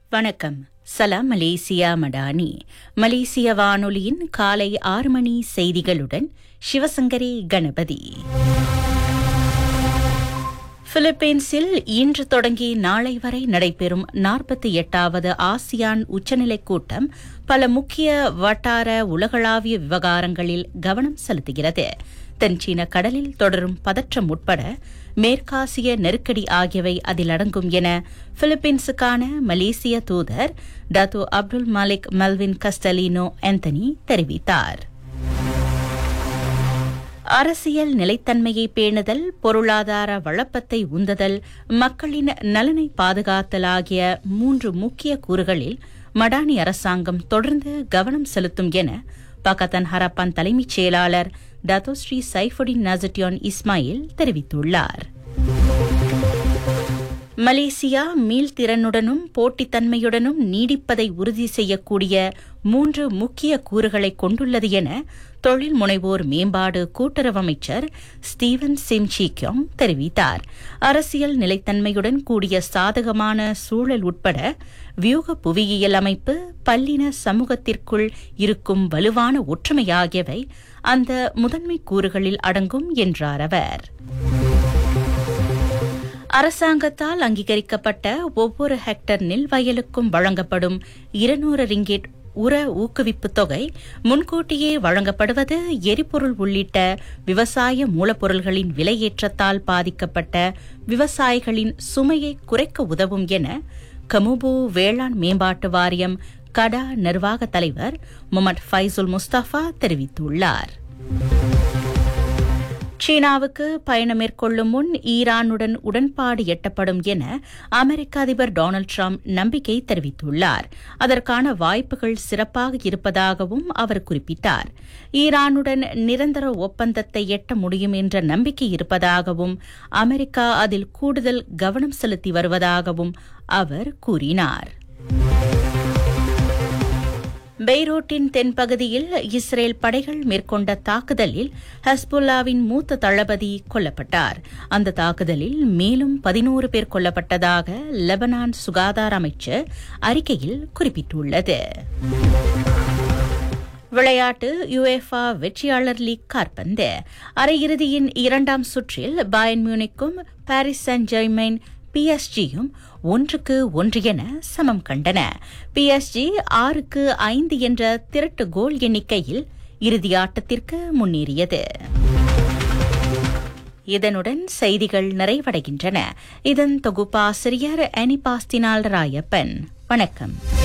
வணக்கம் சலாம் மலேசியா மடானி மலேசிய வானொலியின் காலை ஆறு மணி செய்திகளுடன் சிவசங்கரி கணபதி பிலிப்பீன்ஸில் இன்று தொடங்கி நாளை வரை நடைபெறும் நாற்பத்தி எட்டாவது ஆசியான் உச்சநிலைக் கூட்டம் பல முக்கிய வட்டார உலகளாவிய விவகாரங்களில் கவனம் செலுத்துகிறது தென்சீன கடலில் தொடரும் பதற்றம் உட்பட மேற்காசிய நெருக்கடி ஆகியவை அதில் அடங்கும் என பிலிப்பீன்ஸுக்கான மலேசிய தூதர் Datuk Abdul Malik Melvin Castelino Anthony தெரிவித்தார் அரசியல் நிலைத்தன்மையை பேணுதல் பொருளாதார வளப்பத்தை உந்துதல் மக்களின் நலனை பாதுகாத்தல் ஆகிய மூன்று முக்கிய கூறுகளில் மடானி அரசாங்கம் தொடர்ந்து கவனம் செலுத்தும் என பகத்தன் ஹரப்பான் தலைமைச் செயலாளர் டத்தோஸ்ரீ சைஃபுடின் நசட்டியான் இஸ்மாயில் தெரிவித்துள்ளார் மலேசியா மீள்திறனுடனும் போட்டித்தன்மையுடனும் நீடிப்பதை உறுதி செய்யக்கூடிய மூன்று முக்கிய கூறுகளை கொண்டுள்ளது என தொழில் முனைவோர் மேம்பாடு கூட்டுறவு அமைச்சர் ஸ்டீவன் சிம்சிக்யோங் தெரிவித்தார் அரசியல் நிலைத்தன்மையுடன் கூடிய சாதகமான சூழல் உட்பட வியூக புவியியல் அமைப்பு பல்லின சமூகத்திற்குள் இருக்கும் வலுவான ஒற்றுமை ஆகியவை அந்த முதன்மை கூறுகளில் அடங்கும் என்றார் அவர் அரசாங்கத்தால் அங்கீகரிக்கப்பட்ட ஒவ்வொரு ஹெக்டர் நெல் வயலுக்கும் வழங்கப்படும் இருநூறு ரிங்கெட் உர ஊக்குவிப்பு தொகை முன்கூட்டியே வழங்கப்படுவது எரிபொருள் உள்ளிட்ட விவசாய மூலப்பொருள்களின் விலையேற்றத்தால் பாதிக்கப்பட்ட விவசாயிகளின் சுமையை குறைக்க உதவும் என கமுபு வேளாண் மேம்பாட்டு வாரியம் கடா நிர்வாக தலைவர் முகமது ஃபைசுல் முஸ்தபா தெரிவித்துள்ளார் சீனாவுக்கு பயணம் மேற்கொள்ளும் முன் ஈரானுடன் உடன்பாடு எட்டப்படும் என அமெரிக்க அதிபர் டொனால்டு டிரம்ப் நம்பிக்கை தெரிவித்துள்ளார் அதற்கான வாய்ப்புகள் சிறப்பாக இருப்பதாகவும் அவர் குறிப்பிட்டார் ஈரானுடன் நிரந்தர ஒப்பந்தத்தை எட்ட முடியும் என்ற நம்பிக்கை இருப்பதாகவும் அமெரிக்கா அதில் கூடுதல் கவனம் செலுத்தி வருவதாகவும் அவர் கூறினார் பெய்ரோட்டின் தென்பகுதியில் இஸ்ரேல் படைகள் மேற்கொண்ட தாக்குதலில் ஹஸ்புல்லாவின் மூத்த தளபதி கொல்லப்பட்டார் அந்த தாக்குதலில் மேலும் பதினோரு பேர் கொல்லப்பட்டதாக லெபனான் சுகாதார அமைச்சர் அறிக்கையில் குறிப்பிட்டுள்ளது விளையாட்டு யுஎஃபா வெற்றியாளர் லீக் காற்பந்து அரையிறுதியின் இரண்டாம் சுற்றில் பயன் மியூனிக்கும் பாரிஸ் சென்ட் ஜெர்மைன் பிஎஸ்ஜியும் ஒன்றுக்கு ஒன்று என சமம் கண்டன பிஎஸ்ஜி ஆறுக்கு ஐந்து என்ற திரட்டு கோல் எண்ணிக்கையில் இறுதி ஆட்டத்திற்கு முன்னேறியது இதனுடன் செய்திகள் நிறைவடைகின்றன இதன் தொகுப்பாசிரியர் அனிபாஸ்தினால் ராயப்பன் வணக்கம்